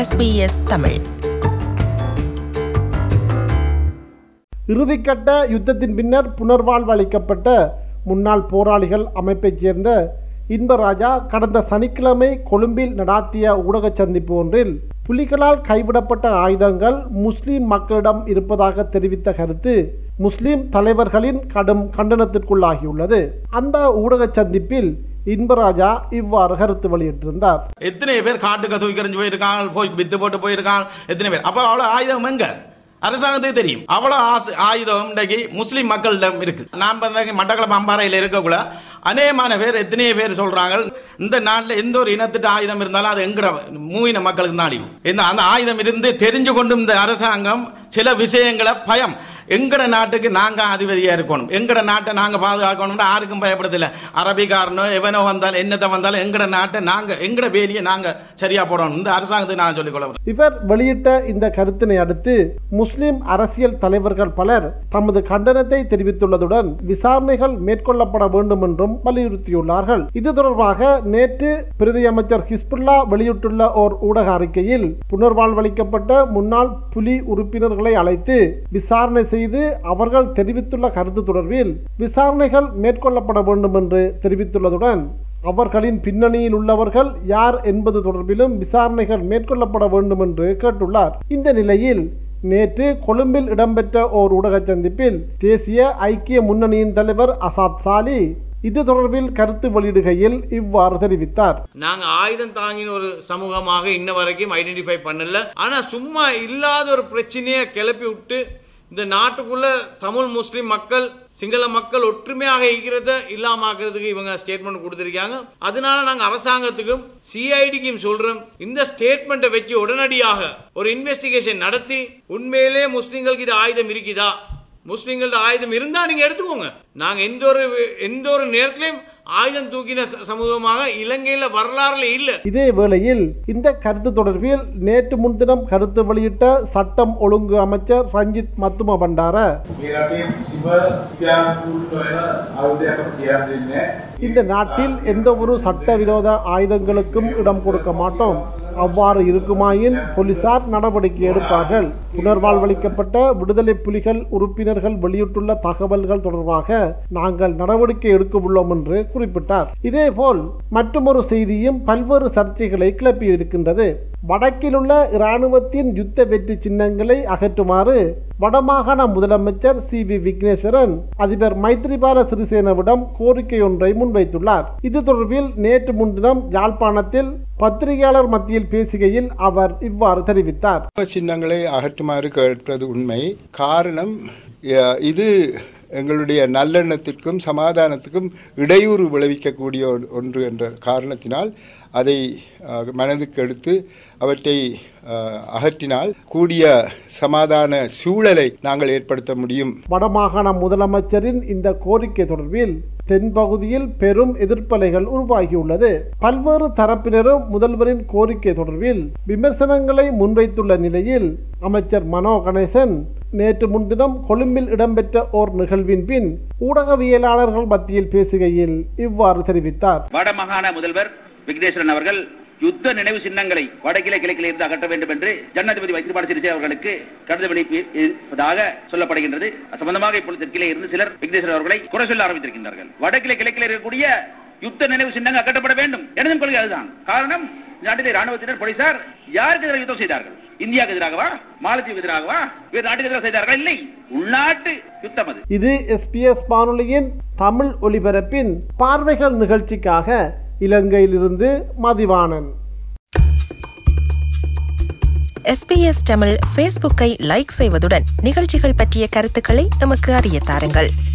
SBS Tamil இறுதிக்கட்ட யுத்தத்தின் பின்னர் புனர்வாழ்வு அளிக்கப்பட்ட முன்னாள் போராளிகள் அமைப்பைச் சேர்ந்த இன்பராஜா கடந்த சனிக்கிழமை கொழும்பில் நடாத்திய ஊடக சந்திப்பு ஒன்றில் புலிகளால் கைவிடப்பட்ட ஆயுதங்கள் முஸ்லிம் மக்களிடம் இருப்பதாக தெரிவித்த கருத்து முஸ்லிம் தலைவர்களின் கடும் கண்டனத்திற்குள்ளாகியுள்ளது அந்த ஊடக சந்திப்பில் இன்பராஜா இவ்வாறு கருத்து வெளியிட்டிருந்தார் எத்தனை பேர் காட்டுக்கு தூக்கி போயிருக்காங்க போய் வித்து போட்டு போயிருக்காங்க எத்தனை பேர் அப்ப அவ்வளவு ஆயுதம் எங்க அரசாங்கத்துக்கு தெரியும் அவ்வளவு ஆசை ஆயுதம் இன்றைக்கு முஸ்லிம் மக்களிடம் இருக்கு நான் வந்து மட்டக்களப்பு அம்பாறையில் இருக்கக்குள்ள அநேகமான பேர் எத்தனையோ பேர் சொல்றாங்க இந்த நாட்டில் எந்த ஒரு இனத்திட்ட ஆயுதம் இருந்தாலும் அது எங்கட மூவின மக்களுக்கு தான் அடிக்கும் இந்த அந்த ஆயுதம் இருந்து தெரிஞ்சு கொண்டு இந்த அரசாங்கம் சில விஷயங்களை பயம் எங்கட நாட்டுக்கு நாங்க அதிபதியா இருக்கணும் எங்கட நாட்டை நாங்க பாதுகாக்கணும் யாருக்கும் பயப்படுதில்ல அரபிக்காரனோ எவனோ வந்தாலும் என்னத்தை வந்தாலும் எங்கட நாட்டை நாங்க எங்கட வேலியை நாங்க சரியா போடணும் இந்த அரசாங்கத்துக்கு நான் சொல்லிக் கொள்ள இவர் வெளியிட்ட இந்த கருத்தினை அடுத்து முஸ்லிம் அரசியல் தலைவர்கள் பலர் தமது கண்டனத்தை தெரிவித்துள்ளதுடன் விசாரணைகள் மேற்கொள்ளப்பட வேண்டும் என்றும் வலியுறுத்தியுள்ளார்கள் இது தொடர்பாக நேற்று பிரதி அமைச்சர் ஹிஸ்புல்லா வெளியிட்டுள்ள ஓர் ஊடக அறிக்கையில் புனர்வாழ்வளிக்கப்பட்ட முன்னாள் புலி உறுப்பினர்களை அழைத்து விசாரணை செய்து அவர்கள் தெரிவித்துள்ள கருத்து தொடர்பில் விசாரணைகள் மேற்கொள்ளப்பட வேண்டும் என்று தெரிவித்துள்ளதுடன் அவர்களின் பின்னணியில் உள்ளவர்கள் யார் என்பது தொடர்பிலும் விசாரணைகள் மேற்கொள்ளப்பட வேண்டும் என்று கேட்டுள்ளார் இந்த நிலையில் நேற்று கொழும்பில் இடம்பெற்ற ஓர் ஊடக சந்திப்பில் தேசிய ஐக்கிய முன்னணியின் தலைவர் அசாத் சாலி இது தொடர்பில் கருத்து வெளியிடுகையில் இவ்வாறு தெரிவித்தார் நாங்க ஆயுதம் தாங்கின ஒரு சமூகமாக இன்ன வரைக்கும் ஐடென்டிஃபை பண்ணல ஆனா சும்மா இல்லாத ஒரு பிரச்சனையை கிளப்பி விட்டு இந்த நாட்டுக்குள்ள தமிழ் முஸ்லிம் மக்கள் சிங்கள மக்கள் ஒற்றுமையாக இருக்கிறத இல்லாமாக்குறதுக்கு இவங்க ஸ்டேட்மெண்ட் கொடுத்திருக்காங்க அதனால நாங்க அரசாங்கத்துக்கும் சிஐடிக்கும் சொல்றோம் இந்த ஸ்டேட்மெண்ட்டை வச்சு உடனடியாக ஒரு இன்வெஸ்டிகேஷன் நடத்தி உண்மையிலே முஸ்லிம்கள் கிட்ட ஆயுதம் இருக்குதா முஸ்லிம்களோட ஆயுதம் இருந்தா நீங்க எடுத்துக்கோங்க நாங்க எந்த ஒரு எந்த ஒரு நேரத்திலையும் ஆயுதம் தூக்கின ச- சமூகமாக இலங்கையில வரலாறுல இல்ல இதே வேளையில் இந்த கருத்து தொடர்பில் நேற்று முன்தினம் கருத்து வெளியிட்ட சட்டம் ஒழுங்கு அமைச்சர் ரஞ்சித் மத்தும பண்டார මේ රටේ කිසිම ඉතිහාසපූර්ණ වෙන ආයුධයක් අපි තියන් දෙන්නේ නැහැ. இந்த நாட்டில் எந்த ஒரு சட்டவிரோத ஆயுதங்களுக்கும் இடம் கொடுக்க மாட்டோம் அவ்வாறு இருக்குமாயின் போலீசார் நடவடிக்கை எடுப்பார்கள் புனர்வாழ்வளிக்கப்பட்ட விடுதலை புலிகள் உறுப்பினர்கள் வெளியிட்டுள்ள தகவல்கள் தொடர்பாக நாங்கள் நடவடிக்கை எடுக்க உள்ளோம் என்று குறிப்பிட்டார் இதேபோல் மற்றொரு செய்தியும் பல்வேறு சர்ச்சைகளை கிளப்பியிருக்கின்றது வடக்கில் உள்ள இராணுவத்தின் யுத்த வெற்றி சின்னங்களை அகற்றுமாறு வடமாகாண முதலமைச்சர் சி வி விக்னேஸ்வரன் அதிபர் மைத்ரிபால சிறிசேனவிடம் கோரிக்கை ஒன்றை முன்வைத்துள்ளார் இது தொடர்பில் நேற்று முன்தினம் யாழ்ப்பாணத்தில் பத்திரிகையாளர் மத்தியில் பேசுகையில் அவர் இவ்வாறு தெரிவித்தார் சின்னங்களை அகற்றுமாறு கேட்பது உண்மை காரணம் அஹ், இது எங்களுடைய நல்லெண்ணத்திற்கும் சமாதானத்துக்கும் இடையூறு விளைவிக்கக்கூடிய ஒ- ஒன்று என்ற காரணத்தினால் அதை அஹ், மனதுக்கு எடுத்து அவற்றை அஹ், அகற்றினால் கூடிய சமாதான சூழலை நாங்கள் ஏற்படுத்த முடியும் வடமாகாண முதலமைச்சரின் இந்த கோரிக்கை தொடர்பில் தென்பகுதியில் பெரும் எதிர்ப்பலைகள் உருவாகியுள்ளது பல்வேறு தரப்பினரும் முதல்வரின் கோரிக்கை தொடர்பில் விமர்சனங்களை முன்வைத்துள்ள நிலையில் அமைச்சர் மனோ கணேசன் நேற்று முன்தினம் கொழும்பில் இடம்பெற்ற ஓர் நிகழ்வின் பின் ஊடகவியலாளர்கள் மத்தியில் பேசுகையில் இவ்வாறு தெரிவித்தார் வடமாகாண முதல்வர் விக்னேஸ்வரன் அவர்கள் யுத்த நினைவு சின்னங்களை வடகிழ கிழக்கில் இருந்து அகற்ற வேண்டும் என்று ஜனாதிபதி மைத்திரிபால சிறிசேன அவர்களுக்கு கடிதம் இருப்பதாக சொல்லப்படுகின்றது அது சம்பந்தமாக இப்பொழுது தெற்கிலே இருந்து சிலர் விக்னேஸ்வரன் அவர்களை குறை சொல்ல ஆரம்பித்திருக்கின்றார்கள் வடகிழ கிழக்கில் இருக்கக்கூடிய யுத்த நினைவு சின்னங்கள் அகற்றப்பட வேண்டும் எனதும் கொள்கை அதுதான் காரணம் நாட்டிலே ராணுவத்தினர் போலீசார் யாருக்கு எதிராக யுத்தம் செய்தார்கள் இந்தியாவுக்கு எதிராகவா மாலத்தீவுக்கு எதிராகவா வேறு நாட்டுக்கு எதிராக செய்தார்கள் இல்லை உள்நாட்டு யுத்தம் அது இது எஸ்பிஎஸ் வானொலியின் தமிழ் ஒலிபரப்பின் பார்வைகள் நிகழ்ச்சிக்காக இலங்கையிலிருந்து மதிவாணன் எஸ்பிஎஸ் தமிழ் ஃபேஸ்புக்கை லைக் செய்வதுடன் நிகழ்ச்சிகள் பற்றிய கருத்துக்களை எமக்கு அறிய தாருங்கள்